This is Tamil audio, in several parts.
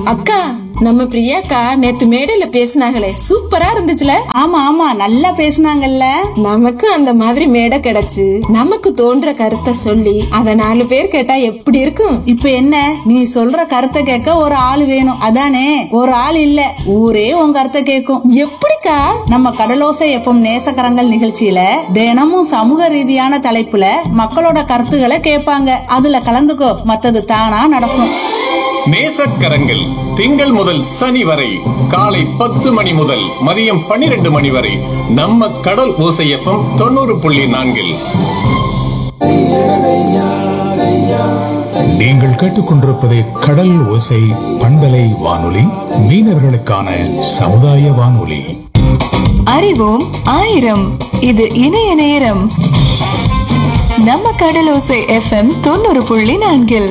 அக்கா நம்ம பிரியாக்கா நேத்து மேடையில பேசினாங்களே சூப்பரா இருந்துச்சுல ஆமா ஆமா நல்லா பேசுனாங்கல்ல நமக்கு அந்த மாதிரி மேடை கிடைச்சு நமக்கு தோன்ற கருத்தை சொல்லி அத நாலு பேர் கேட்டா எப்படி இருக்கும் இப்ப என்ன நீ சொல்ற கருத்தை கேட்க ஒரு ஆள் வேணும் அதானே ஒரு ஆள் இல்ல ஊரே உன் கருத்தை கேட்கும் எப்படிக்கா நம்ம கடலோசை எப்பம் நேசக்கரங்கள் நிகழ்ச்சியில தினமும் சமூக ரீதியான தலைப்புல மக்களோட கருத்துக்களை கேட்பாங்க அதுல கலந்துக்கோ மத்தது தானா நடக்கும் நேசக்கரங்கள் திங்கள் முதல் சனி வரை காலை பத்து மணி முதல் மதியம் பன்னிரண்டு மணி வரை நம்ம கடல் ஓசையப்பம் தொண்ணூறு புள்ளி நான்கில் நீங்கள் கேட்டுக்கொண்டிருப்பது கடல் ஓசை பண்பலை வானொலி மீனவர்களுக்கான சமுதாய வானொலி அறிவோம் ஆயிரம் இது இணைய நேரம் நம்ம கடலோசை எஃப்எம் தொண்ணூறு புள்ளி நான்கில்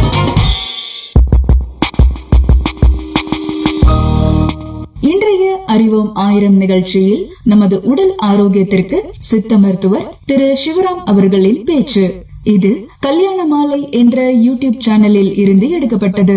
இன்றைய அறிவோம் ஆயிரம் நிகழ்ச்சியில் நமது உடல் ஆரோக்கியத்திற்கு சித்த மருத்துவர் திரு சிவராம் அவர்களின் பேச்சு இது கல்யாண மாலை என்ற யூடியூப் சேனலில் இருந்து எடுக்கப்பட்டது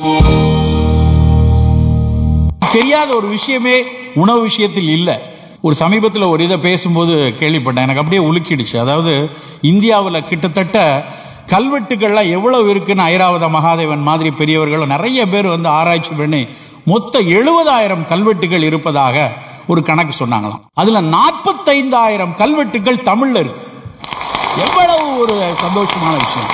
தெரியாத ஒரு விஷயமே உணவு விஷயத்தில் இல்லை ஒரு சமீபத்தில் ஒரு இதை பேசும்போது கேள்விப்பட்டேன் எனக்கு அப்படியே உலுக்கிடுச்சு அதாவது இந்தியாவில் கிட்டத்தட்ட கல்வெட்டுகள்லாம் எவ்வளவு இருக்குன்னு ஐராவத மகாதேவன் மாதிரி பெரியவர்கள் நிறைய பேர் வந்து ஆராய்ச்சி பண்ணி மொத்த எழுபதாயிரம் கல்வெட்டுகள் இருப்பதாக ஒரு கணக்கு சொன்னாங்களாம் அதுல நாற்பத்தைந்தாயிரம் கல்வெட்டுகள் தமிழ்ல இருக்கு எவ்வளவு ஒரு சந்தோஷமான விஷயம்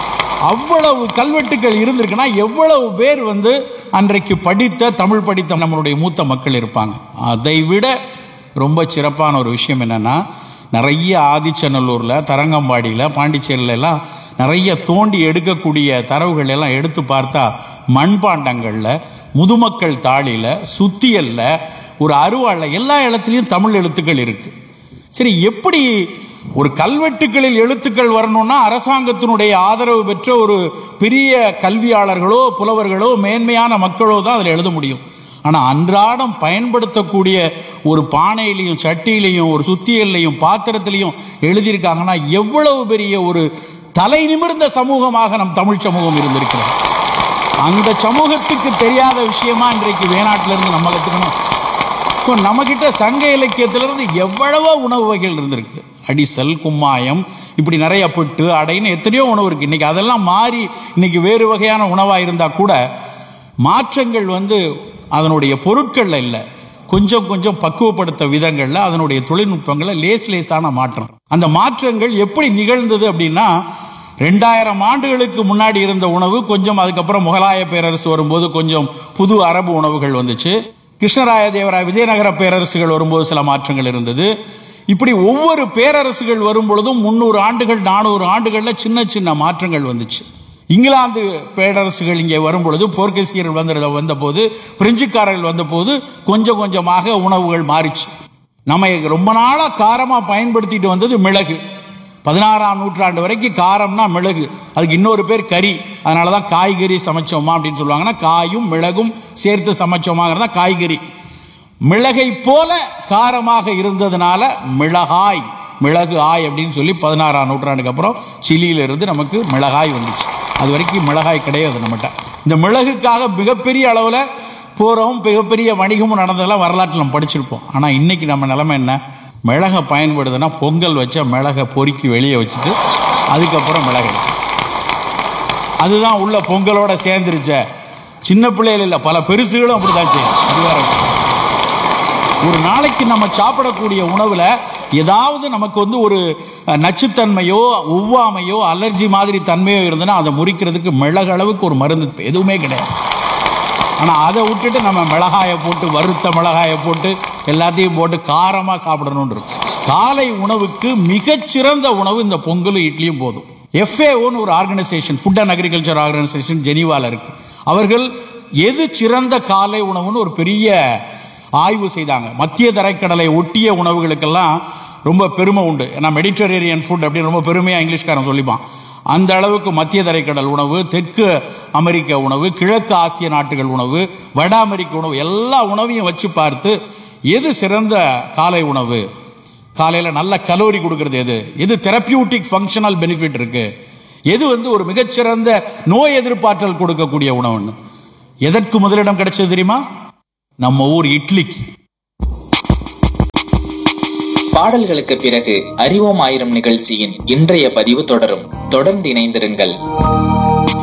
அவ்வளவு கல்வெட்டுகள் இருந்திருக்குன்னா எவ்வளவு பேர் வந்து அன்றைக்கு படித்த தமிழ் படித்த நம்மளுடைய மூத்த மக்கள் இருப்பாங்க அதை விட ரொம்ப சிறப்பான ஒரு விஷயம் என்னன்னா நிறைய ஆதிச்சநல்லூரில் தரங்கம்பாடியில் பாண்டிச்சேரியில எல்லாம் நிறைய தோண்டி எடுக்கக்கூடிய தரவுகள் எல்லாம் எடுத்து பார்த்தா மண்பாண்டங்களில் முதுமக்கள் தாளியில் சுத்தியல்ல ஒரு அருவாளில் எல்லா இடத்துலையும் தமிழ் எழுத்துக்கள் இருக்குது சரி எப்படி ஒரு கல்வெட்டுகளில் எழுத்துக்கள் வரணும்னா அரசாங்கத்தினுடைய ஆதரவு பெற்ற ஒரு பெரிய கல்வியாளர்களோ புலவர்களோ மேன்மையான மக்களோ தான் அதில் எழுத முடியும் ஆனால் அன்றாடம் பயன்படுத்தக்கூடிய ஒரு பானையிலையும் சட்டியிலையும் ஒரு சுத்தியல்லையும் பாத்திரத்திலையும் எழுதியிருக்காங்கன்னா எவ்வளவு பெரிய ஒரு தலை நிமிர்ந்த சமூகமாக நம் தமிழ் சமூகம் இருந்திருக்கிறது அந்த சமூகத்துக்கு தெரியாத விஷயமா இன்றைக்கு வேணாட்டிலிருந்து நம்ம கற்றுக்கணும் இப்போ நம்மக்கிட்ட சங்க இலக்கியத்திலிருந்து எவ்வளவோ உணவு வகைகள் இருந்திருக்கு அடிசல் கும்மாயம் இப்படி நிறைய புட்டு அடைன்னு எத்தனையோ உணவு இருக்குது இன்றைக்கி அதெல்லாம் மாறி இன்னைக்கு வேறு வகையான உணவாக இருந்தால் கூட மாற்றங்கள் வந்து அதனுடைய பொருட்களில் இல்லை கொஞ்சம் கொஞ்சம் பக்குவப்படுத்த விதங்களில் அதனுடைய தொழில்நுட்பங்களில் லேஸ் லேசான மாற்றம் அந்த மாற்றங்கள் எப்படி நிகழ்ந்தது அப்படின்னா ரெண்டாயிரம் ஆண்டுகளுக்கு முன்னாடி இருந்த உணவு கொஞ்சம் அதுக்கப்புறம் முகலாய பேரரசு வரும்போது கொஞ்சம் புது அரபு உணவுகள் வந்துச்சு கிருஷ்ணராய தேவராய விஜயநகர பேரரசுகள் வரும்போது சில மாற்றங்கள் இருந்தது இப்படி ஒவ்வொரு பேரரசுகள் வரும் பொழுதும் முந்நூறு ஆண்டுகள் நானூறு ஆண்டுகளில் சின்ன சின்ன மாற்றங்கள் வந்துச்சு இங்கிலாந்து பேரரசுகள் இங்கே வரும் பொழுது போர்ச்சுகீசியர்கள் வந்து வந்தபோது பிரெஞ்சுக்காரர்கள் வந்தபோது கொஞ்சம் கொஞ்சமாக உணவுகள் மாறிச்சு நம்ம ரொம்ப நாளாக காரமாக பயன்படுத்திட்டு வந்தது மிளகு பதினாறாம் நூற்றாண்டு வரைக்கும் காரம்னா மிளகு அதுக்கு இன்னொரு பேர் கறி அதனால தான் காய்கறி சமைச்சோமா அப்படின்னு சொல்லுவாங்கன்னா காயும் மிளகும் சேர்த்து சமைச்சோமாங்கிறது தான் காய்கறி மிளகை போல காரமாக இருந்ததுனால மிளகாய் மிளகு ஆய் அப்படின்னு சொல்லி பதினாறாம் நூற்றாண்டுக்கு அப்புறம் சிலியிலிருந்து நமக்கு மிளகாய் வந்துச்சு அது வரைக்கும் மிளகாய் கிடையாது நம்மகிட்ட இந்த மிளகுக்காக மிகப்பெரிய அளவில் போகிறோம் மிகப்பெரிய வணிகமும் நடந்ததெல்லாம் வரலாற்றில் நம்ம படிச்சிருப்போம் ஆனால் இன்னைக்கு நம்ம நிலைமை என்ன மிளகை பயன்படுதுன்னா பொங்கல் வச்ச மிளகை பொறுக்கி வெளியே வச்சுட்டு அதுக்கப்புறம் மிளகு அதுதான் உள்ள பொங்கலோட சேர்ந்துருச்ச சின்ன பிள்ளைகள் இல்லை பல பெருசுகளும் அப்படிதான் செய்யும் அது வேற விஷயம். ஒரு நாளைக்கு நம்ம சாப்பிடக்கூடிய உணவில் ஏதாவது நமக்கு வந்து ஒரு அஹ், நச்சுத்தன்மையோ ஒவ்வாமையோ அலர்ஜி மாதிரி தன்மையோ இருந்ததுன்னா அதை முறிக்கிறதுக்கு மிளகு அளவுக்கு ஒரு மருந்து எதுவுமே கிடையாது ஆனால் அதை விட்டுட்டு நம்ம மிளகாயை போட்டு வறுத்த மிளகாயை போட்டு எல்லாத்தையும் போட்டு காரமாக சாப்பிடணும்னு இருக்கும் காலை உணவுக்கு மிகச்சிறந்த உணவு இந்த பொங்கலும் இட்லியும் போதும் எஃப்ஏஓன்னு ஒரு organisation food and agriculture organisation ஜெனீவால இருக்கு அவர்கள் எது சிறந்த காலை உணவுன்னு ஒரு பெரிய ஆய்வு செய்தாங்க மத்திய தரைக்கடலை ஒட்டிய உணவுகளுக்கெல்லாம் ரொம்ப பெருமை உண்டு ஏன்னா மெடிட்டரேனியன் ஃபுட் அப்படின்னு ரொம்ப பெருமையாக இங்கிலீஷ்காரன் சொல்லிப்பான் அந்த அளவுக்கு மத்திய தரைக்கடல் உணவு தெற்கு அமெரிக்க உணவு கிழக்கு ஆசிய நாட்டுகள் உணவு வட அமெரிக்க உணவு எல்லா உணவையும் வச்சு பார்த்து எது சிறந்த காலை உணவு காலையில் நல்ல கலோரி கொடுக்கறது எது எது தெரப்பியூட்டிக் ஃபங்க்ஷனல் பெனிஃபிட் இருக்கு எது வந்து ஒரு மிகச்சிறந்த நோய் எதிர்ப்பாற்றல் கொடுக்கக்கூடிய உணவுன்னு எதற்கு முதலிடம் கிடைச்சது தெரியுமா நம்ம ஊர் இட்லிக்கு பாடல்களுக்கு பிறகு அறிவோம் ஆயிரம் நிகழ்ச்சியின் இன்றைய பதிவு தொடரும் தொடர்ந்து இணைந்திருங்கள்